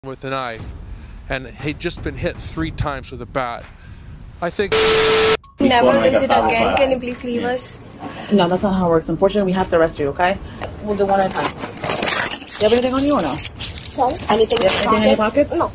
with a knife, and he'd just been hit three times with a bat. I think Never visit again. Can you please leave us? No, that's not how it works. Unfortunately, we have to arrest you, okay? We'll do one at a time. You have anything on you or no? Sorry? Anything You have anything in your pockets? No.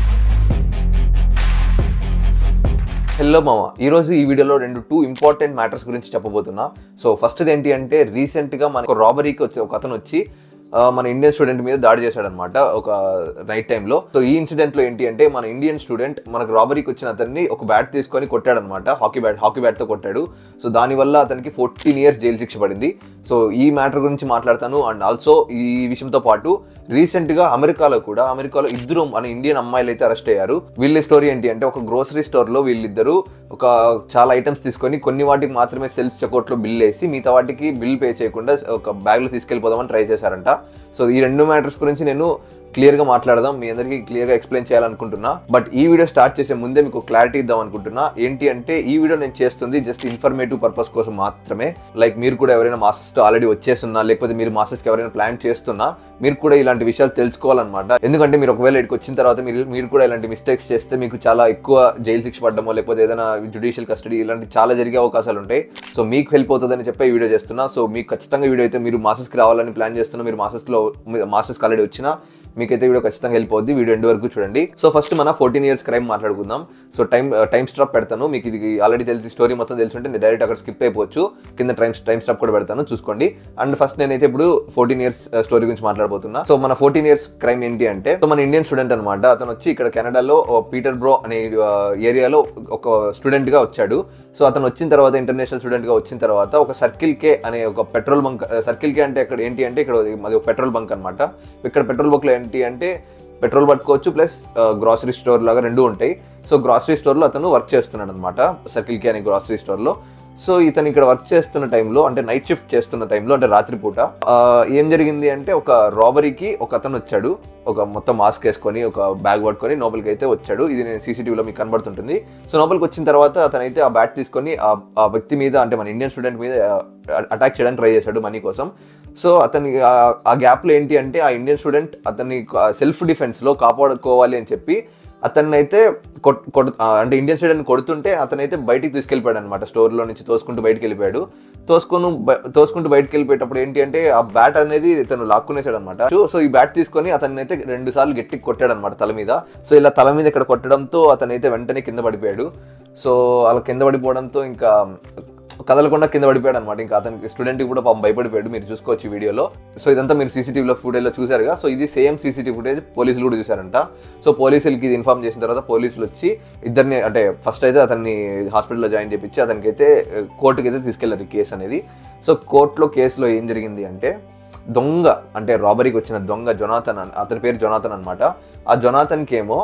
Hello మామ ఈరోజు ఈ వీడియోలో రెండు two important matters గురించి చెప్పబోతున్నా so ఫస్ట్ది ఏంటి అంటే రీసెంట్గా మనకు రాబరీకి వచ్చి ఒక అతను వచ్చి ఆ, మన ఇండియన్ స్టూడెంట్ మీద దాడి చేశాడనమాట ఒక నైట్ టైంలో సో ఈ ఇన్సిడెంట్లో ఏంటి అంటే మన ఇండియన్ స్టూడెంట్ మనకు రాబరీకి వచ్చిన అతన్ని ఒక బ్యాట్ తీసుకొని కొట్టాడనమాట హాకీ బ్యాట్ హాకీ బ్యాట్తో కొట్టాడు సో దానివల్ల అతనికి ఫోర్టీన్ ఇయర్స్ జైలు శిక్ష పడింది సో ఈ మ్యాటర్ గురించి మాట్లాడతాను అండ్ ఆల్సో ఈ విషయంతో పాటు రీసెంట్గా అమెరికాలో కూడా అమెరికాలో ఇద్దరు మన ఇండియన్ అమ్మాయిలు అయితే అరెస్ట్ అయ్యారు వీళ్ళ స్టోరీ ఏంటి అంటే ఒక గ్రోసరీ స్టోర్లో వీళ్ళిద్దరు ఒక చాలా ఐటమ్స్ తీసుకొని కొన్ని వాటికి మాత్రమే సెల్ఫ్ చెక్అవుట్లో బిల్ వేసి మిగతా వాటికి బిల్ పే చేయకుండా ఒక బ్యాగ్లో తీసుకెళ్ళిపోదామని ట్రై చేశారంట సో ఈ రెండు మ్యాటర్స్ గురించి నేను క్లియర్గా మాట్లాడదాం మీ అందరికీ క్లియర్గా ఎక్స్ప్లెయిన్ చేయాలనుకుంటున్నా బట్ ఈ వీడియో స్టార్ట్ చేసే ముందే మీకు క్లారిటీ ఇద్దాం అనుకుంటున్నా ఏంటి అంటే ఈ వీడియో నేను చేస్తుంది జస్ట్ ఇన్ఫర్మేటివ్ పర్పస్ కోసం మాత్రమే లైక్ మీరు కూడా ఎవరైనా మాస్టర్స్ ఆల్రెడీ వచ్చేస్తున్నా లేకపోతే మీరు మాస్టర్స్కి ఎవరైనా ప్లాన్ చేస్తున్నా మీరు కూడా ఇలాంటి విషయాలు తెలుసుకోవాలన్నమాట ఎందుకంటే మీరు ఒకవేళ ఇక్కడికి వచ్చిన తర్వాత మీరు మీరు కూడా ఇలాంటి మిస్టేక్స్ చేస్తే మీకు చాలా ఎక్కువ జైలు శిక్ష పడ్డమో లేకపోతే ఏదైనా జుడిషియల్ కస్టడీ ఇలాంటి చాలా జరిగే అవకాశాలు ఉంటాయి సో మీకు హెల్ప్ అవుతుందని చెప్పి ఈ వీడియో చేస్తున్నా సో మీకు ఖచ్చితంగా వీడియో అయితే మీరు మాస్టర్స్కి రావాలని ప్లాన్ చేస్తున్నా మీరు మాస్టర్స్లో మాస్టర్స్కి ఆల్రెడీ వచ్చినా మీకైతే వీడియో ఖచ్చితంగా హెల్ప్ అవుద్ది వీడియో ఎండ్ వరకు చూడండి సో ఫస్ట్ మన ఫోర్టీన్ ఇయర్స్ క్రైమ్ మాట్లాడుకుందాం సో టైం టైం స్టాప్ పెడతాను మీకు ఇది ఆల్రెడీ తెలిసి స్టోరీ మొత్తం తెలిసి ఉంటే నేను డైరెక్ట్ అక్కడ స్కిప్ అయిపోవచ్చు కింద టైం టైం స్టాప్ కూడా పెడతాను చూసుకోండి అండ్ ఫస్ట్ నేనైతే ఇప్పుడు ఫోర్టీన్ ఇయర్స్ స్టోరీ గురించి మాట్లాడబోతున్నా సో మన ఫోర్టీన్ ఇయర్స్ క్రైమ్ ఏంటి అంటే సో మన ఇండియన్ స్టూడెంట్ అనమాట అతను వచ్చి ఇక్కడ కెనడాలో పీటర్ బ్రో అనే ఏరియాలో ఒక స్టూడెంట్ గా వచ్చాడు సో అతను వచ్చిన తర్వాత ఇంటర్నేషనల్ స్టూడెంట్ గా వచ్చిన తర్వాత ఒక సర్కిల్ కే అనే ఒక పెట్రోల్ బంక్ సర్కిల్ కే అంటే ఇక్కడ ఏంటి అంటే ఇక్కడ అది ఒక పెట్రోల్ బంక్ అనమాట ఇక్కడ పెట్రోల్ బంక్ లో ఏంటి అంటే పెట్రోల్ పట్టుకోవచ్చు ప్లస్ గ్రాసరీ స్టోర్ లాగా రెండు ఉంటాయి సో గ్రాసరీ స్టోర్లో అతను వర్క్ చేస్తున్నాడు అనమాట సర్కిల్ కే అనే గ్రాసరీ స్టోర్లో సో ఇతను ఇక్కడ వర్క్ చేస్తున్న టైంలో అంటే నైట్ షిఫ్ట్ చేస్తున్న టైంలో అంటే రాత్రిపూట ఆ, ఏం జరిగింది అంటే ఒక రాబరీకి ఒక అతను వచ్చాడు ఒక మొత్తం మాస్క్ వేసుకొని ఒక బ్యాగ్ పట్టుకొని లోపలికి అయితే వచ్చాడు ఇది నేను సీసీటీవీలో మీకు కనబడుతుంటుంది సో లోపలికి వచ్చిన తర్వాత అతనైతే ఆ బ్యాట్ తీసుకొని ఆ ఆ వ్యక్తి మీద అంటే మన ఇండియన్ స్టూడెంట్ మీద అటాక్ చేయడానికి ట్రై చేశాడు మనీ కోసం సో అతని ఆ- ఆ గ్యాప్లో ఏంటి అంటే ఆ ఇండియన్ స్టూడెంట్ అతన్ని సెల్ఫ్ డిఫెన్స్లో కాపాడుకోవాలి అని చెప్పి అతన్ని అయితే కొట్ కొట్ ఆ, అంటే ఇండియన్ స్టూడెంట్ కొడుతుంటే అతనైతే బయటికి తీసుకెళ్ళిపోయాడు అనమాట స్టోర్లో నుంచి తోసుకుంటూ బయటికి వెళ్ళిపోయాడు తోసుకొని బ- తోసుకుంటూ బయటికి వెళ్ళిపోయేటప్పుడు ఏంటి అంటే ఆ బ్యాట్ అనేది ఇతను లాక్కునేసాడు అనమాట సో ఈ బ్యాట్ తీసుకొని అతన్ని అయితే రెండు సార్లు గట్టికి కొట్టాడు అనమాట తల మీద సో ఇలా తల మీద ఇక్కడ కొట్టడంతో అతనైతే వెంటనే కింద పడిపోయాడు సో అలా కింద పడిపోవడంతో ఇంకా కదలకుండా కింద పడిపోయాడు అనమాట ఇంకా అతనికి స్టూడెంట్ కూడా పాపం భయపడిపోయాడు మీరు చూసుకోవచ్చు ఈ వీడియోలో సో ఇదంతా మీరు సీసీటీవీలో ఫుటేజ్లో చూసారుగా సో ఇది సేమ్ సీసీటీవీ ఫుటేజ్ పోలీసులు కూడా చూసారంట సో పోలీసులకి ఇది ఇన్ఫార్మ్ చేసిన తర్వాత పోలీసులు వచ్చి ఇద్దరిని అంటే ఫస్ట్ అయితే అతన్ని హాస్పిటల్లో జాయిన్ చేయించి అతనికి అయితే కోర్టుకి అయితే తీసుకెళ్లారు ఈ కేసు అనేది సో కోర్టులో కేసులో ఏం జరిగింది అంటే దొంగ అంటే రాబరీకి వచ్చిన దొంగ జొనాథన్ అని అతని పేరు జొనాథన్ అనమాట ఆ జొనాథన్కి ఏమో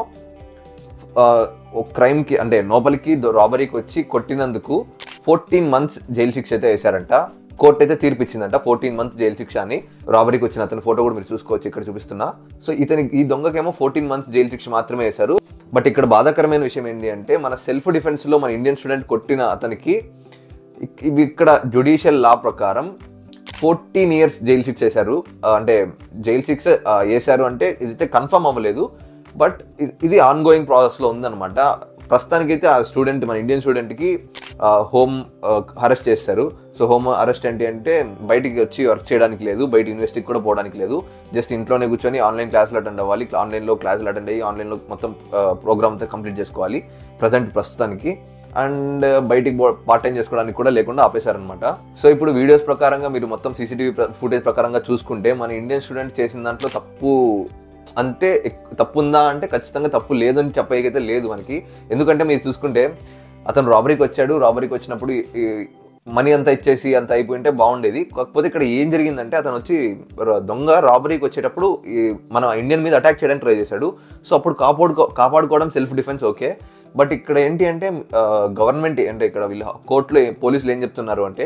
ఆ, ఒక క్రైమ్కి అంటే నోబల్కి రాబరీకి వచ్చి కొట్టినందుకు ఫోర్టీన్ మంత్స్ జైలు శిక్ష అయితే వేశారంట కోర్టు అయితే తీర్పు ఇచ్చిందంట ఫోర్టీన్ మంత్స్ జైలు శిక్ష అని రాబరీకి వచ్చిన అతని ఫోటో కూడా మీరు చూసుకోవచ్చు ఇక్కడ చూపిస్తున్నా సో ఇతని ఈ దొంగకేమో ఫోర్టీన్ మంత్స్ జైలు శిక్ష మాత్రమే వేశారు బట్ ఇక్కడ బాధాకరమైన విషయం ఏంటి అంటే మన సెల్ఫ్ డిఫెన్స్లో మన ఇండియన్ స్టూడెంట్ కొట్టిన అతనికి ఇక్- ఇవి ఇక్కడ జుడిషియల్ లా ప్రకారం ఫోర్టీన్ ఇయర్స్ జైలు శిక్ష వేశారు ఆ, అంటే జైలు శిక్ష ఆ, వేశారు అంటే ఇదైతే కన్ఫర్మ్ అవ్వలేదు బట్ ఇ- ఇది ఆన్ గోయింగ్ ప్రాసెస్లో ఉందన్నమాట ప్రస్తుతానికైతే ఆ స్టూడెంట్ మన ఇండియన్ స్టూడెంట్కి హోమ్ అరెస్ట్ చేస్తారు సో హోమ్ అరెస్ట్ ఏంటి అంటే బయటికి వచ్చి వర్క్ చేయడానికి లేదు బయట యూనివర్సిటీకి కూడా పోవడానికి లేదు జస్ట్ ఇంట్లోనే కూర్చొని ఆన్లైన్ క్లాసులు అటెండ్ అవ్వాలి ఆన్లైన్లో క్లాసులు అటెండ్ అయ్యి ఆన్లైన్లో మొత్తం ప్రోగ్రామ్ అంతా కంప్లీట్ చేసుకోవాలి ప్రజెంట్ ప్రస్తుతానికి అండ్ బయటికి పార్ట్ టైం చేసుకోవడానికి కూడా లేకుండా ఆపేశారనమాట సో ఇప్పుడు వీడియోస్ ప్రకారంగా మీరు మొత్తం సీసీటీవీ ఫుటేజ్ ప్రకారంగా చూసుకుంటే మన ఇండియన్ స్టూడెంట్ చేసిన దాంట్లో తప్పు అంటే ఎక్- తప్పు ఉందా అంటే ఖచ్చితంగా తప్పు లేదని చెప్పేకైతే లేదు మనకి ఎందుకంటే మీరు చూసుకుంటే అతను రాబరీకి వచ్చాడు రాబరీకి వచ్చినప్పుడు మనీ అంతా ఇచ్చేసి అంత అయిపోయింటే బాగుండేది కాకపోతే ఇక్కడ ఏం జరిగిందంటే అతను వచ్చి ర- దొంగ రాబరీకి వచ్చేటప్పుడు ఈ మన ఇండియన్ మీద అటాక్ చేయడానికి ట్రై చేశాడు సో అప్పుడు కాపాడుకో కాపాడుకోవడం సెల్ఫ్ డిఫెన్స్ ఓకే బట్ ఇక్కడ ఏంటి అంటే గవర్నమెంట్ అంటే ఇక్కడ వీళ్ళు కోర్టులో పోలీసులు ఏం చెప్తున్నారు అంటే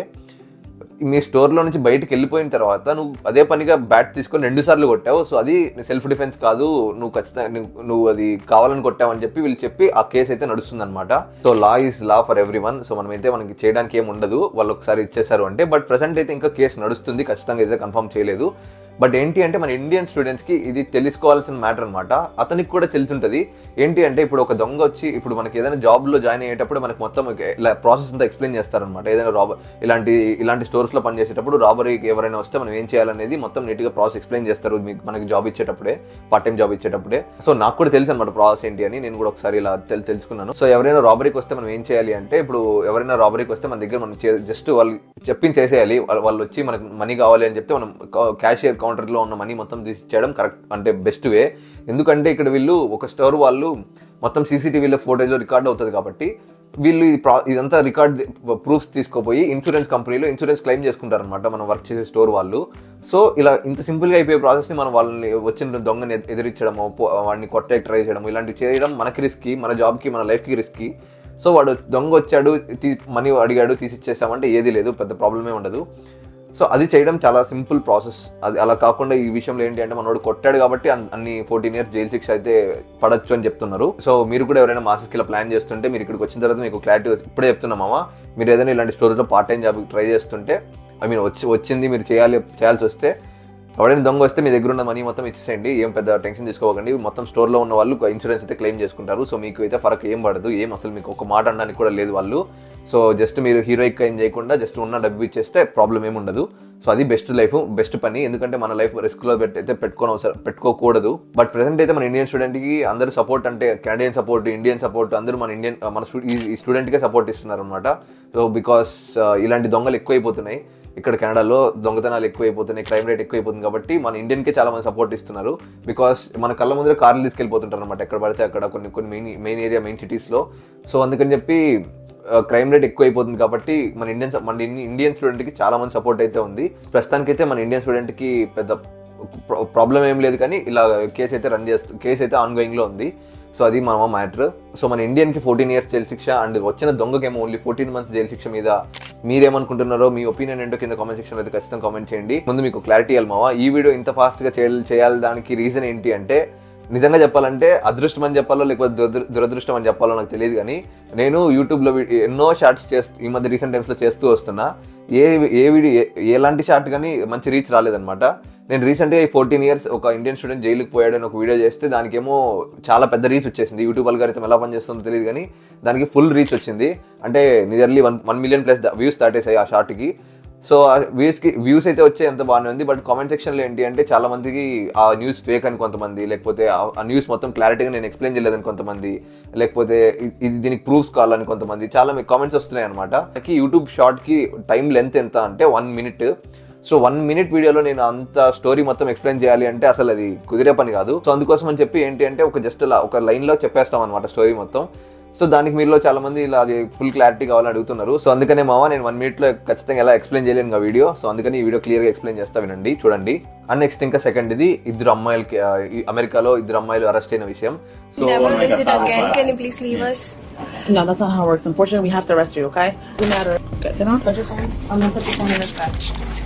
మీ స్టోర్లో నుంచి బయటకు వెళ్ళిపోయిన తర్వాత నువ్వు అదే పనిగా బ్యాట్ తీసుకొని రెండు సార్లు కొట్టావు సో అది సెల్ఫ్ డిఫెన్స్ కాదు నువ్వు ఖచ్చితంగా నువ్వు- నువ్వు అది కావాలని కొట్టావు అని చెప్పి వీళ్ళు చెప్పి ఆ కేసు అయితే నడుస్తుంది అనమాట so law is law for everyone so మనం అయితే మనకి చేయడానికి ఏం ఉండదు వాళ్ళు ఒకసారి ఇచ్చేసారు అంటే బట్ ప్రజెంట్ అయితే ఇంకా కేసు నడుస్తుంది ఖచ్చితంగా అయితే కన్ఫర్మ్ చేయలేదు బట్ ఏంటి అంటే మన ఇండియన్ స్టూడెంట్స్కి ఇది తెలుసుకోవాల్సిన మ్యాటర్ అనమాట అతనికి కూడా తెలుసుంటుంది ఏంటి అంటే ఇప్పుడు ఒక దొంగ వచ్చి ఇప్పుడు మనకి ఏదైనా జాబ్లో జాయిన్ అయ్యేటప్పుడు మనకి మొత్తం ఇలా ప్రాసెస్ అంతా ఎక్స్ప్లెయిన్ చేస్తారనమాట ఏదైనా రాబర్ ఇలాంటి ఇలాంటి స్టోర్స్లో పనిచేసేటప్పుడు రాబరీకి ఎవరైనా వస్తే మనం ఏం చేయాలనేది మొత్తం నీట్గా ప్రాసెస్ ఎక్స్ప్లెయిన్ చేస్తారు మీకు మనకి జాబ్ ఇచ్చేటప్పుడే పార్ట్ టైం జాబ్ ఇచ్చేటప్పుడే సో నాకు కూడా తెలుసు అనమాట ప్రాసెస్ ఏంటి అని నేను కూడా ఒకసారి ఇలా తెలు తెలుసుకున్నాను సో ఎవరైనా రాబరీకి వస్తే మనం ఏం చేయాలి అంటే ఇప్పుడు ఎవరైనా రాబరీకి వస్తే మన దగ్గర మనం జస్ట్ వాళ్ళు చెప్పింది చేసేయాలి వాళ్ళ- వాళ్ళు వచ్చి మనకు మనీ కావాలి అని చెప్తే మనం క్యాషియర్ కౌంటర్లో ఉన్న మనీ మొత్తం తీసి ఇచ్చేయడం కరెక్ట్ అంటే బెస్ట్ వే ఎందుకంటే ఇక్కడ వీళ్ళు ఒక స్టోర్ వాళ్ళు మొత్తం సీసీటీవీలో ఫోటేజ్లో రికార్డ్ అవుతుంది కాబట్టి వీళ్ళు ఇది ప్రా ఇదంతా రికార్డ్ ప్రూఫ్స్ తీసుకోపోయి ఇన్సూరెన్స్ కంపెనీలో ఇన్సూరెన్స్ క్లెయిమ్ చేసుకుంటారనమాట మనం వర్క్ చేసే స్టోర్ వాళ్ళు సో ఇలా ఇంత సింపుల్గా అయిపోయే ప్రాసెస్ని మనం వాళ్ళని వచ్చిన దొంగని ఎ- ఎదిరించడము పో- వాడిని కొట్టే ట్రై చేయడం ఇలాంటివి చేయడం మనకి రిస్కీ మన జాబ్కి మన లైఫ్కి రిస్కీ సో వాడు దొంగ వచ్చాడు తీ- మనీ అడిగాడు తీసి ఇచ్చేస్తామంటే ఏది లేదు పెద్ద ప్రాబ్లమే ఉండదు సో అది చేయడం చాలా సింపుల్ ప్రాసెస్ అది అలా కాకుండా ఈ విషయంలో ఏంటి అంటే మనోడు కొట్టాడు కాబట్టి అన్- అన్ని ఫోర్టీన్ ఇయర్స్ జైలు శిక్ష అయితే పడచ్చు అని చెప్తున్నారు సో మీరు కూడా ఎవరైనా మాసెస్కి ఇలా ప్లాన్ చేస్తుంటే మీరు ఇక్కడికి వచ్చిన తర్వాత మీకు క్లారిటీ ఇప్పుడే చెప్తున్నా మామ మీరు ఏదైనా ఇలాంటి స్టోరీలో పార్ట్ టైం జాబ్ ట్రై చేస్తుంటే ఐ మీన్ వచ్చి వచ్చింది మీరు చేయాలి చేయాల్సి వస్తే ఎవరైనా దొంగ వస్తే మీ దగ్గర ఉన్న మనీ మొత్తం ఇచ్చేసేయండి ఏం పెద్ద టెన్షన్ తీసుకోకండి మొత్తం స్టోర్లో ఉన్న వాళ్ళు ఇన్సూరెన్స్ అయితే క్లెయిమ్ చేసుకుంటారు సో మీకు అయితే ఫరక్ ఏం పడదు ఏం అసలు మీకు ఒక మాట అనడానికి కూడా లేదు వాళ్ళు సో జస్ట్ మీరు హీరోయిక్ ఏం చేయకుండా జస్ట్ ఉన్న డబ్బు ఇచ్చేస్తే ప్రాబ్లం ఏమి ఉండదు సో అది బెస్ట్ లైఫ్ బెస్ట్ పని ఎందుకంటే మన లైఫ్ రిస్క్లో పెట్టి అయితే పెట్టుకోని అవసరం పెట్టుకోకూడదు బట్ ప్రెసెంట్ అయితే మన ఇండియన్ స్టూడెంట్కి అందరూ సపోర్ట్ అంటే కెనడియన్ సపోర్ట్ ఇండియన్ సపోర్ట్ అందరూ మన ఇండియన్ మన స్టూ- ఈ- ఈ స్టూడెంట్కే సపోర్ట్ ఇస్తున్నారు అనమాట సో బికాస్ ఇలాంటి దొంగలు ఎక్కువైపోతున్నాయి ఇక్కడ కెనడాలో దొంగతనాలు ఎక్కువైపోతున్నాయి క్రైమ్ రేట్ ఎక్కువైపోతుంది కాబట్టి మన ఇండియన్కే చాలా మంది సపోర్ట్ ఇస్తున్నారు బికాస్ మన కళ్ళ ముందర కార్లు తీసుకెళ్ళిపోతుంటారు అనమాట ఎక్కడ పడితే అక్కడ కొన్ని కొన్ని మెయిన్ మెయిన్ ఏరియా మెయిన్ సిటీస్లో సో అందుకని చెప్పి క్రైమ్ రేట్ ఎక్కువైపోతుంది కాబట్టి మన ఇండియన్ మన ఇన్ని- ఇండియన్ స్టూడెంట్కి చాలా మంది సపోర్ట్ అయితే ఉంది ప్రస్తుతానికైతే మన ఇండియన్ స్టూడెంట్కి పెద్ద ప్రాబ్లం ఏం లేదు కానీ ఇలా కేసు అయితే రన్ చేస్తూ కేసు అయితే ఆన్గోయింగ్లో ఉంది సో అది మన మ్యాటర్ సో మన ఇండియన్కి ఫోర్టీన్ ఇయర్స్ జైలు శిక్ష అండ్ వచ్చిన దొంగకేమో ఓన్లీ ఫోర్టీన్ మంత్స్ జైలు శిక్ష మీద మీరేమనుకుంటున్నారో మీ ఒపీనియన్ ఏంటో కింద కామెంట్ సెక్షన్ అయితే ఖచ్చితంగా కామెంట్ చేయండి ముందు మీకు క్లారిటీ మావా ఈ వీడియో ఇంత ఫాస్ట్గా చేయాలి చేయాలి దానికి రీజన్ ఏంటి అంటే నిజంగా చెప్పాలంటే అదృష్టం అని చెప్పాలో లేకపోతే దురదృ- దురదృష్టం అని చెప్పాలో నాకు తెలియదు కానీ నేను యూట్యూబ్లో వీ- ఎన్నో షార్ట్స్ చేస్తూ ఈ మధ్య రీసెంట్ టైమ్స్లో చేస్తూ వస్తున్నా ఏ ఏ వీడియో ఏ- ఎలాంటి షార్ట్ కానీ మంచి రీచ్ రాలేదన్నమాట నేను రీసెంట్గా ఈ ఫోర్టీన్ ఇయర్స్ ఒక ఇండియన్ స్టూడెంట్ జైలుకి పోయాడని ఒక వీడియో చేస్తే దానికేమో చాలా పెద్ద రీచ్ వచ్చేసింది యూట్యూబ్ అల్గారితం ఎలా పనిచేస్తుందో తెలియదు కానీ దానికి ఫుల్ రీచ్ వచ్చింది అంటే nearly one one million plus views దాటేసాయి ఆ షార్ట్కి సో ఆ వ్యూస్కి వ్యూస్ అయితే వచ్చే ఎంత బాగానే ఉంది బట్ కామెంట్ సెక్షన్లో ఏంటి అంటే చాలా మందికి ఆ న్యూస్ ఫేక్ అని కొంతమంది లేకపోతే ఆ- ఆ న్యూస్ మొత్తం క్లారిటీగా నేను ఎక్స్ప్లెయిన్ చేయలేదని కొంతమంది లేకపోతే ఇ- ఇది దీనికి ప్రూఫ్స్ కావాలని కొంతమంది చాలా మీకు కామెంట్స్ వస్తున్నాయి అనమాట యూట్యూబ్ షార్ట్కి టైం లెంత్ ఎంత అంటే one minute so one minute వీడియోలో నేను అంత స్టోరీ మొత్తం ఎక్స్ప్లెయిన్ చేయాలి అంటే అసలు అది కుదిరే పని కాదు సో అందుకోసం అని చెప్పి ఏంటి అంటే ఒక జస్ట్ అలా ఒక లైన్లో చెప్పేస్తాం అనమాట స్టోరీ మొత్తం సో దానికి మీలో చాలా మంది ఇలా అది ఫుల్ క్లారిటీ కావాలని అడుగుతున్నారు సో అందుకనే మామ నేను వన్ మినిట్లో ఖచ్చితంగా ఎలా ఎక్స్ప్లెయిన్ చేయలేను ఆ వీడియో సో అందుకని ఈ వీడియో క్లియర్గా ఎక్స్ప్లెయిన్ చేస్తా వినండి చూడండి అండ్ నెక్స్ట్ ఇంకా సెకండ్ ఇది ఇద్దరు అమ్మాయిలకి ఆ, ఈ అమెరికాలో ఇద్దరు అమ్మాయిలు అరెస్ట్ అయిన విషయం so Never visit again. Can you please leave us? No, that's not how it works. Unfortunately, we have to arrest you, okay? No matter. Sit down. Put your phone. I'm gonna put your phone in this bag.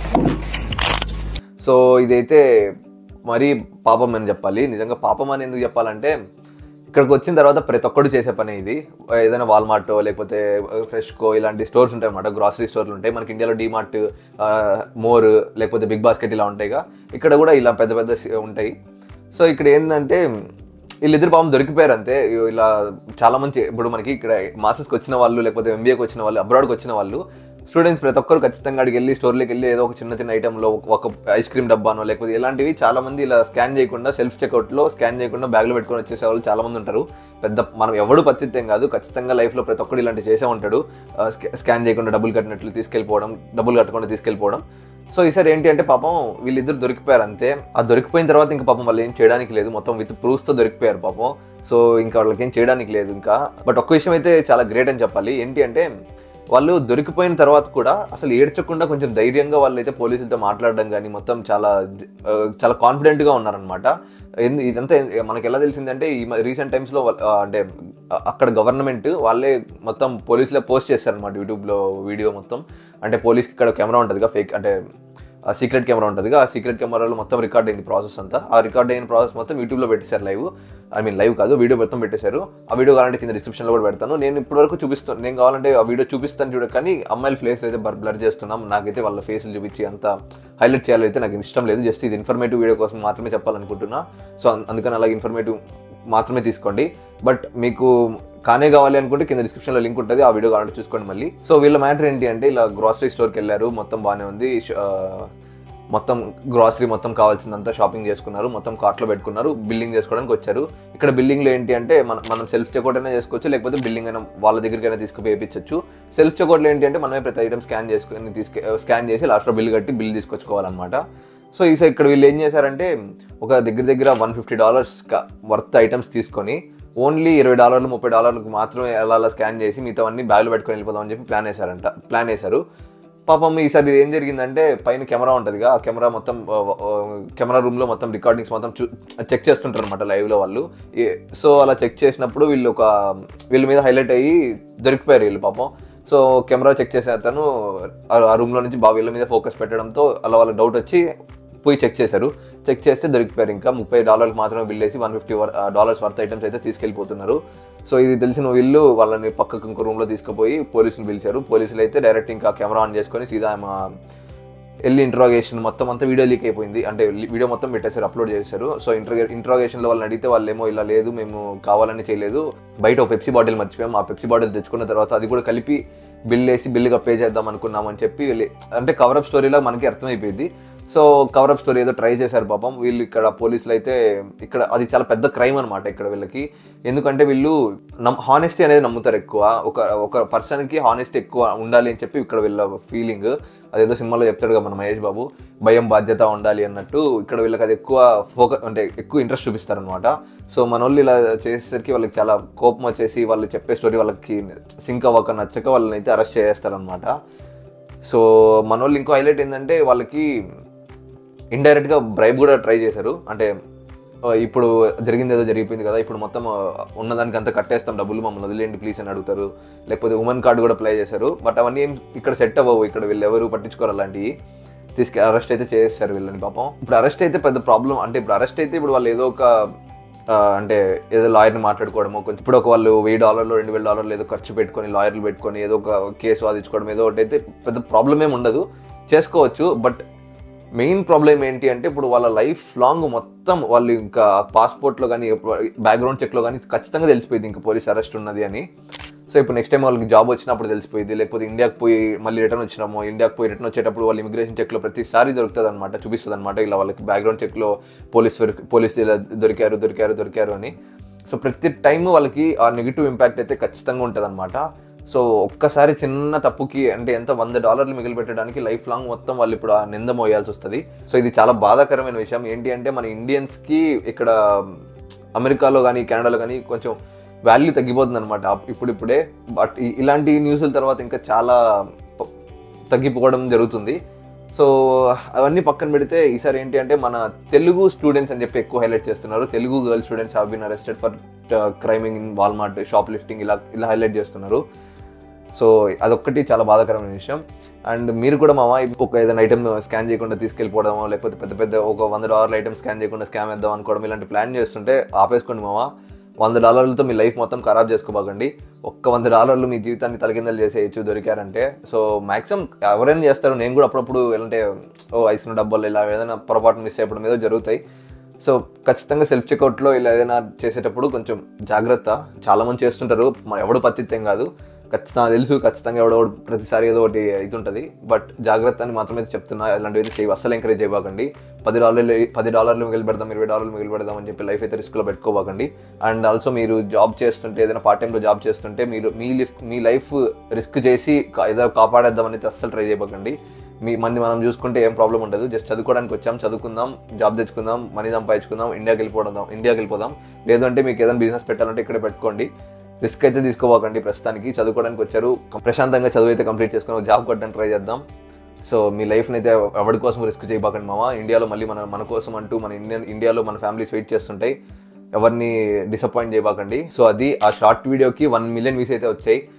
So ఇదైతే మరీ పాపం అని చెప్పాలి నిజంగా పాపం అని ఎందుకు చెప్పాలంటే ఇక్కడికి వచ్చిన తర్వాత ప్రతి ఒక్కడు చేసే పని ఇది ఏదైనా వాల్మార్ట్ లేకపోతే ఫ్రెష్కో ఇలాంటి స్టోర్స్ ఉంటాయి అన్నమాట గ్రాసరీ స్టోర్లు ఉంటాయి మనకి ఇండియాలో డిమార్ట్ మోర్ లేకపోతే బిగ్ బాస్కెట్ ఇలా ఉంటాయిగా ఇక్కడ కూడా ఇలా పెద్ద పెద్ద ఉంటాయి సో ఇక్కడ ఏంటంటే వీళ్ళిద్దరు పాపం దొరికిపోయారు అంతే ఇలా చాలా మంది ఇప్పుడు మనకి ఇక్కడ మాసెస్కి వచ్చిన వాళ్ళు లేకపోతే ఎంబీఏకి వచ్చిన వాళ్ళు అబ్రాడ్కి వచ్చిన వాళ్ళు స్టూడెంట్స్ ప్రతి ఒక్కరు ఖచ్చితంగా అడిగి వెళ్ళి స్టోర్లోకి వెళ్ళి ఏదో ఒక చిన్న చిన్న ఐటెంలో ఒక ఐస్ క్రీమ్ డబ్బానో లేకపోతే ఇలాంటివి చాలా మంది ఇలా స్కాన్ చేయకుండా సెల్ఫ్ చెక్అవుట్లో స్కాన్ చేయకుండా బ్యాగ్లో పెట్టుకొని వచ్చేసే వాళ్ళు చాలా మంది ఉంటారు పెద్ద మనం ఎవడు పత్తిత్యం కాదు ఖచ్చితంగా లైఫ్లో ప్రతి ఒక్కరు ఇలాంటి చేసే ఉంటాడు ఆ, స్కా- స్కాన్ చేయకుండా డబ్బులు కట్టినట్లు తీసుకెళ్ళిపోవడం డబ్బులు కట్టకుండా తీసుకెళ్ళిపోవడం సో ఈసారి ఏంటి అంటే పాపం వీళ్ళిద్దరు దొరికిపోయారు అంతే ఆ దొరికిపోయిన తర్వాత ఇంకా పాపం వాళ్ళు ఏం చేయడానికి లేదు మొత్తం విత్ ప్రూఫ్స్తో దొరికిపోయారు పాపం సో ఇంకా వాళ్ళకి ఏం చేయడానికి లేదు ఇంకా బట్ ఒక్క విషయం అయితే చాలా గ్రేట్ అని చెప్పాలి ఏంటి అంటే వాళ్ళు దొరికిపోయిన తర్వాత కూడా అసలు ఏడ్చకుండా కొంచెం ధైర్యంగా వాళ్ళు అయితే పోలీసులతో మాట్లాడడం కానీ మొత్తం చాలా ఆ, చాలా కాన్ఫిడెంట్గా ఉన్నారనమాట ఎందు ఇదంతా ఎన్- మనకి ఎలా తెలిసిందంటే ఈ రీసెంట్ టైమ్స్లో అంటే ఆ, అక్కడ గవర్నమెంట్ వాళ్ళే మొత్తం పోలీసులే పోస్ట్ చేస్తారనమాట యూట్యూబ్లో వీడియో మొత్తం అంటే పోలీస్కి ఇక్కడ కెమెరా ఉంటుందిగా ఫేక్ అంటే ఆ సీక్రెట్ కెమెరా ఉంటుంది ఆ సీక్రెట్ కెమెరాలో మొత్తం రికార్డ్ అయింది ప్రాసెస్ అంతా ఆ రికార్డ్ అయిన ప్రాసెస్ మొత్తం యూట్యూబ్లో పెట్టేశారు లైవ్ ఐ మీన్ లైవ్ కాదు వీడియో మొత్తం పెట్టేశారు ఆ వీడియో కావాలంటే కింద డిస్క్రిప్షన్లో కూడా పెడతాను నేను ఇప్పటివరకు చూపిస్తాను నేను కావాలంటే ఆ వీడియో చూపిస్తాను చూడ కానీ అమ్మాయిల ఫేస్ అయితే బ్లర్ చేస్తున్నాం నాకైతే వాళ్ళ ఫేస్లు చూపించి అంత హైలైట్ చేయాలైతే నాకు ఇష్టం లేదు జస్ట్ ఇది ఇన్ఫర్మేటివ్ వీడియో కోసం మాత్రమే చెప్పాలనుకుంటున్నా సో అందుకని అలా ఇన్ఫర్మేటివ్ మాత్రమే తీసుకోండి బట్ మీకు కానే కావాలి అనుకుంటే కింద డిస్క్రిప్షన్లో లింక్ ఉంటుంది ఆ వీడియో కావాలంటే చూసుకోండి మళ్ళీ సో వీళ్ళ మ్యాటర్ ఏంటి అంటే ఇలా గ్రాసరీ స్టోర్కి వెళ్ళారు మొత్తం బాగానే ఉంది ష- ఆ, మొత్తం గ్రాసరీ మొత్తం కావాల్సిందంతా షాపింగ్ చేసుకున్నారు మొత్తం కార్ట్లో పెట్టుకున్నారు బిల్లింగ్ చేసుకోవడానికి వచ్చారు ఇక్కడ బిల్లింగ్లో ఏంటి అంటే మనం మనం సెల్ఫ్ చెక్అవుట్ అయినా చేసుకోవచ్చు లేకపోతే బిల్లింగ్ అయినా వాళ్ళ దగ్గరికైనా తీసుకుపోయి వేయించవచ్చు సెల్ఫ్ చెక్అవుట్లో ఏంటి అంటే మనమే ప్రతి ఐటమ్ స్కాన్ చేసుకుని తీసుకు స్కాన్ చేసి లాస్ట్లో బిల్ కట్టి బిల్ తీసుకొచ్చుకోవాలన్నమాట సో ఈ ఇక్కడ వీళ్ళు ఏం చేశారంటే ఒక దగ్గర దగ్గర one fifty dollars worth items తీసుకొని ఓన్లీ ఇరవై డాలర్లు ముప్పై డాలర్లకు మాత్రమే అలా అలా స్కాన్ చేసి మిగతావన్నీ బ్యాగ్లో పెట్టుకొని వెళ్ళిపోదామని చెప్పి ప్లాన్ వేశారంట ప్లాన్ వేశారు పాపం ఈసారి ఇది ఏం జరిగిందంటే పైన కెమెరా ఉంటుందిగా ఆ కెమెరా మొత్తం ఆ, ఆ, కెమెరా రూమ్లో మొత్తం రికార్డింగ్స్ మొత్తం చూ చెక్ చేస్తుంటారు అనమాట లైవ్లో వాళ్ళు ఏ- సో అలా చెక్ చేసినప్పుడు వీళ్ళు ఒక వీళ్ళ మీద హైలైట్ అయ్యి దొరికిపోయారు వీళ్ళు పాపం సో కెమెరా చెక్ చేసే అతను ఆ- ఆ రూమ్లో నుంచి బాగా వీళ్ళ మీద ఫోకస్ పెట్టడంతో అలా వాళ్ళకి డౌట్ వచ్చి పోయి చెక్ చేశారు చెక్ చేస్తే దొరికిపోయారు ఇంకా ముప్పై డాలర్కి మాత్రమే బిల్ వేసి one fifty dollars worth items అయితే తీసుకెళ్ళిపోతున్నారు సో ఇది తెలిసిన వీళ్ళు వాళ్ళని పక్కకు ఇంకో రూమ్లో తీసుకుపోయి పోలీసులు పిలిచారు పోలీసులు అయితే డైరెక్ట్ ఇంకా కెమెరా ఆన్ చేసుకొని సీదా మా వెళ్ళి ఇంట్రాగేషన్ మొత్తం అంతా వీడియో లీక్ అయిపోయింది అంటే వీడియో మొత్తం పెట్టేశారు అప్లోడ్ చేశారు సో ఇంట్రాగే ఇంట్రాగేషన్లో వాళ్ళని అడిగితే వాళ్ళు ఏమో ఇలా లేదు మేము కావాలని చేయలేదు బయట ఒక పెప్సీ బాటిల్ మర్చిపోయాం ఆ పెప్సీ బాటిల్ తెచ్చుకున్న తర్వాత అది కూడా కలిపి బిల్ వేసి బిల్లుగా పే చేద్దాం అనుకున్నామని చెప్పి వీళ్ళు- అంటే కవరప్ స్టోరీలో మనకి అర్థమైపోయింది సో కవరప్ స్టోరీ ఏదో ట్రై చేశారు పాపం వీళ్ళు ఇక్కడ పోలీసులు అయితే ఇక్కడ అది చాలా పెద్ద క్రైమ్ అనమాట ఇక్కడ వీళ్ళకి ఎందుకంటే వీళ్ళు నమ్ హానెస్టీ అనేది నమ్ముతారు ఎక్కువ ఒక ఒక పర్సన్కి హానెస్టీ ఎక్కువ ఉండాలి అని చెప్పి ఇక్కడ వీళ్ళ ఫీలింగ్ అదేదో సినిమాలో చెప్తాడు కదా మన మహేష్ బాబు భయం బాధ్యత ఉండాలి అన్నట్టు ఇక్కడ వీళ్ళకి అది ఎక్కువ ఫోకస్ అంటే ఎక్కువ ఇంట్రెస్ట్ చూపిస్తారనమాట సో మన వాళ్ళు ఇలా చేసేసరికి వాళ్ళకి చాలా కోపం వచ్చేసి వాళ్ళు చెప్పే స్టోరీ వాళ్ళకి సింక్ అవ్వక నచ్చక వాళ్ళని అయితే అరెస్ట్ చేస్తారనమాట సో మన వాళ్ళు ఇంకో హైలైట్ ఏంటంటే వాళ్ళకి ఇండైరెక్ట్గా బ్రైబ్ కూడా ట్రై చేశారు అంటే ఆ, ఇప్పుడు జరిగింది ఏదో జరిగిపోయింది కదా ఇప్పుడు మొత్తం ఆ, ఉన్నదానికి అంతా కట్టేస్తాం డబ్బులు మమ్మల్ని వదిలేండి ప్లీజ్ అని అడుగుతారు లేకపోతే ఉమెన్ కార్డు కూడా అప్లై చేశారు బట్ అవన్నీ ఏం ఇక్కడ సెట్ అవ్వవు ఇక్కడ వీళ్ళు ఎవరు పట్టించుకోరు అలాంటివి తీసుకు అరెస్ట్ అయితే చేస్తారు వీళ్ళని పాపం ఇప్పుడు అరెస్ట్ అయితే పెద్ద ప్రాబ్లం అంటే ఇప్పుడు అరెస్ట్ అయితే ఇప్పుడు వాళ్ళు ఏదో ఒక ఆ, అంటే ఏదో లాయర్ని మాట్లాడుకోవడమో కొంచెం ఇప్పుడు ఒక వాళ్ళు వెయ్యి డాలర్లు రెండు వేల డాలర్లు ఏదో ఖర్చు పెట్టుకొని లాయర్లు పెట్టుకొని ఏదో ఒక కేసు వాదించుకోవడం ఏదో ఒకటి అయితే పెద్ద ప్రాబ్లం ఏమి ఉండదు చేసుకోవచ్చు బట్ మెయిన్ ప్రాబ్లం ఏంటి అంటే ఇప్పుడు వాళ్ళ లైఫ్ లాంగ్ మొత్తం వాళ్ళు ఇంకా పాస్పోర్ట్లో కానీ బ్యాక్గ్రౌండ్ చెక్లో కానీ ఖచ్చితంగా తెలిసిపోయింది ఇంకా పోలీస్ అరెస్ట్ ఉన్నది అని సో ఇప్పుడు నెక్స్ట్ టైం వాళ్ళకి జాబ్ వచ్చినప్పుడు తెలిసిపోయింది లేకపోతే ఇండియాకి పోయి మళ్ళీ రిటర్న్ వచ్చినామో ఇండియాకి పోయి రిటర్న్ వచ్చేటప్పుడు వాళ్ళు ఇమిగ్రేషన్ చెక్లో ప్రతిసారి దొరుకుతుంది అనమాట చూపిస్తుంది అనమాట ఇలా వాళ్ళకి బ్యాక్గ్రౌండ్ చెక్లో పోలీస్ పోలీస్ ఇలా దొరికారు దొరికారు దొరికారు అని సో ప్రతి టైం వాళ్ళకి ఆ నెగిటివ్ ఇంపాక్ట్ అయితే ఖచ్చితంగా ఉంటుంది అనమాట సో ఒక్కసారి చిన్న తప్పుకి అంటే ఎంత వంద డాలర్లు మిగిలి పెట్టడానికి లైఫ్ లాంగ్ మొత్తం వాళ్ళు ఇప్పుడు ఆ నింద మోయాల్సి వస్తుంది సో ఇది చాలా బాధాకరమైన విషయం ఏంటి అంటే మన ఇండియన్స్కి ఇక్కడ అమెరికాలో కానీ కెనడాలో కానీ కొంచెం వాల్యూ తగ్గిపోతుంది అనమాట ఇప్పుడిప్పుడే బట్ ఈ- ఇలాంటి న్యూస్ల తర్వాత ఇంకా చాలా ప- తగ్గిపోవడం జరుగుతుంది సో అవన్నీ పక్కన పెడితే ఈసారి ఏంటి అంటే మన తెలుగు స్టూడెంట్స్ అని చెప్పి ఎక్కువ హైలైట్ చేస్తున్నారు Telugu girl students have been arrested for criming in Walmart shoplifting ఇలా ఇలా హైలైట్ చేస్తున్నారు సో అదొక్కటి చాలా బాధాకరమైన విషయం అండ్ మీరు కూడా మామ ఒక ఏదైనా ఐటమ్ స్కాన్ చేయకుండా తీసుకెళ్ళిపోవడమో లేకపోతే పెద్ద పెద్ద ఒక వంద డాలర్ల ఐటమ్ స్కాన్ చేయకుండా స్కామ్ వేద్దాం అనుకోవడం ఇలాంటి ప్లాన్ చేస్తుంటే ఆపేసుకోండి మామ వంద డాలర్లతో మీ లైఫ్ మొత్తం ఖరాబ్ చేసుకోబాకండి ఒక్క వంద డాలర్లు మీ జీవితాన్ని తలకిందలు చేసేయచ్చు దొరికారంటే సో మాక్సిమం ఎవరైనా చేస్తారు నేను కూడా అప్పుడప్పుడు అంటే ఓ ఐస్ క్రీమ్ డబ్బాలు ఇలా ఏదైనా పొరపాటు మిస్ అయిపోవడం ఏదో జరుగుతాయి సో ఖచ్చితంగా సెల్ఫ్ చెక్అవుట్లో ఇలా ఏదైనా చేసేటప్పుడు కొంచెం జాగ్రత్త చాలా మంది చేస్తుంటారు మరి ఎవడు పత్తిత్యం కాదు ఖచ్చితంగా నాకు తెలుసు ఖచ్చితంగా ఎవడో ఒకడు ప్రతిసారి ఏదో ఒకటి ఇది ఉంటుంది బట్ జాగ్రత్త అని మాత్రమే చెప్తున్నా ఇలాంటివి అయితే చేయ అస్సలు ఎంకరేజ్ చేయబాకండి పది డాలర్లు పది డాలర్లు మిగిలి పెడదాం ఇరవై డాలర్లు మిగిలి పెడదాం అని చెప్పి లైఫ్ అయితే రిస్క్లో పెట్టుకోబాకండి అండ్ ఆల్సో మీరు జాబ్ చేస్తుంటే ఏదైనా పార్ట్ టైంలో జాబ్ చేస్తుంటే మీరు మీ లిఫ్ మీ లైఫ్ రిస్క్ చేసి కా- ఏదో కాపాడేద్దాం అనేది అస్సలు ట్రై చేయబాకండి మీ మంది మనం చూసుకుంటే ఏం ప్రాబ్లం ఉండదు జస్ట్ చదువుకోవడానికి వచ్చాం చదువుకుందాం జాబ్ తెచ్చుకుందాం మనీ సంపాదించుకుందాం ఇండియాకి వెళ్ళిపోవడం ఇండియాకి వెళ్ళిపోదాం లేదంటే మీకు ఏదైనా బిజినెస్ పెట్టాలంటే ఇక్కడే పెట్టుకోండి రిస్క్ అయితే తీసుకోవాకండి ప్రస్తుతానికి చదువుకోవడానికి వచ్చారు ప్రశాంతంగా చదువు అయితే కంప్లీట్ చేసుకుని ఒక జాబ్ కొట్టడానికి ట్రై చేద్దాం సో మీ లైఫ్ని అయితే ఎవరి కోసం రిస్క్ చేయబాకండి మామ ఇండియాలో మళ్ళీ మన మన కోసం అంటూ మన ఇండియన్ ఇండియాలో మన ఫ్యామిలీస్ వెయిట్ చేస్తుంటాయి ఎవరిని డిసప్పాయింట్ చేయబాకండి సో అది ఆ షార్ట్ వీడియోకి వన్ మిలియన్ వ్యూస్ అయితే వచ్చాయి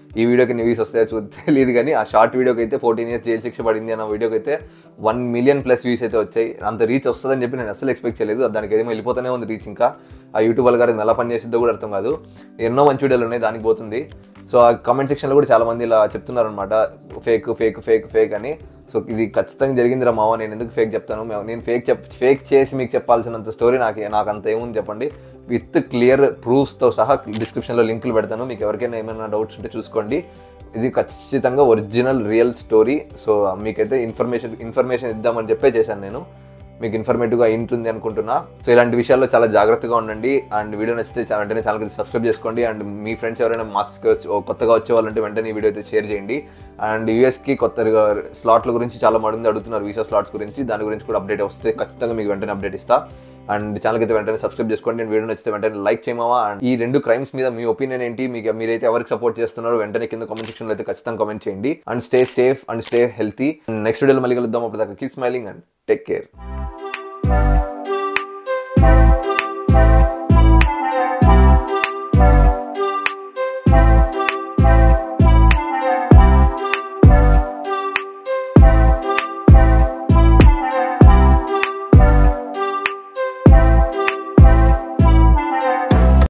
ఈ వీడియోకి ఎన్ని వ్యూస్ వస్తాయో చూ తెలియదు కానీ ఆ షార్ట్ వీడియోకి అయితే ఫోర్టీన్ ఇయర్స్ జైలు శిక్ష పడింది అన్న వీడియోకి అయితే వన్ మిలియన్ ప్లస్ వ్యూస్ అయితే వచ్చాయి అంత రీచ్ వస్తుందని చెప్పి నేను అసలు ఎక్స్పెక్ట్ చేయలేదు దానికి ఏమో వెళ్ళిపోతూనే ఉంది రీచ్ ఇంకా ఆ యూట్యూబ్ అల్గారిథం ఎలా పనిచేసిద్దో కూడా అర్థం కాదు ఎన్నో మంచి వీడియోలు ఉన్నాయి దానికి పోతుంది సో ఆ కమెంట్ సెక్షన్లో కూడా చాలా మంది ఇలా చెప్తున్నారు అనమాట ఫేక్ ఫేక్ ఫేక్ ఫేక్ అని సో ఇది ఖచ్చితంగా జరిగిందిరా మావ నేను ఎందుకు ఫేక్ చెప్తాను మేము- నేను ఫేక్ చెప్ ఫేక్ చేసి మీకు చెప్పాల్సినంత స్టోరీ నాకు నాకు అంత ఏముంది చెప్పండి విత్ క్లియర్ ప్రూఫ్స్తో సహా డిస్క్రిప్షన్లో లింకులు పెడతాను మీకు ఎవరికైనా ఏమైనా డౌట్స్ ఉంటే చూసుకోండి ఇది ఖచ్చితంగా ఒరిజినల్ రియల్ స్టోరీ సో మీకైతే ఇన్ఫర్మేషన్ ఇన్ఫర్మేషన్ ఇద్దామని చెప్పే చేశాను నేను మీకు ఇన్ఫర్మేటివ్గా ఉంటుంది అనుకుంటున్నా సో ఇలాంటి విషయాల్లో చాలా జాగ్రత్తగా ఉండండి అండ్ వీడియో నచ్చితే చా- వెంటనే ఛానల్కి సబ్స్క్రైబ్ చేసుకోండి అండ్ మీ ఫ్రెండ్స్ ఎవరైనా మాస్క్ కొత్తగా వచ్చే వాళ్ళంటే వెంటనే ఈ వీడియో అయితే షేర్ చేయండి అండ్ యూఎస్కి కొత్తగా స్లాట్ల గురించి చాలా మంది అడుగుతున్నారు వీసా స్లాట్స్ గురించి దాని గురించి కూడా అప్డేట్ వస్తే ఖచ్చితంగా మీకు వెంటనే అప్డేట్ ఇస్తా అండ్ ఛానల్కి అయితే వెంటనే సబ్స్క్రైబ్ చేసుకోండి అండ్ వీడియో నచ్చితే వెంటనే లైక్ చేయమా అండ్ ఈ రెండు క్రైమ్స్ మీద మీ ఒపీనియన్ ఏంటి మీకు మీరైతే ఎవరికి సపోర్ట్ చేస్తున్నారో వెంటనే కింద కామెంట్ సెక్షన్లో అయితే ఖచ్చితంగా కామెంట్ చేయండి and stay safe and stay healthy next వీడియోలో మళ్ళీ కలుద్దాం అప్పుడు దాకా keep smiling and take care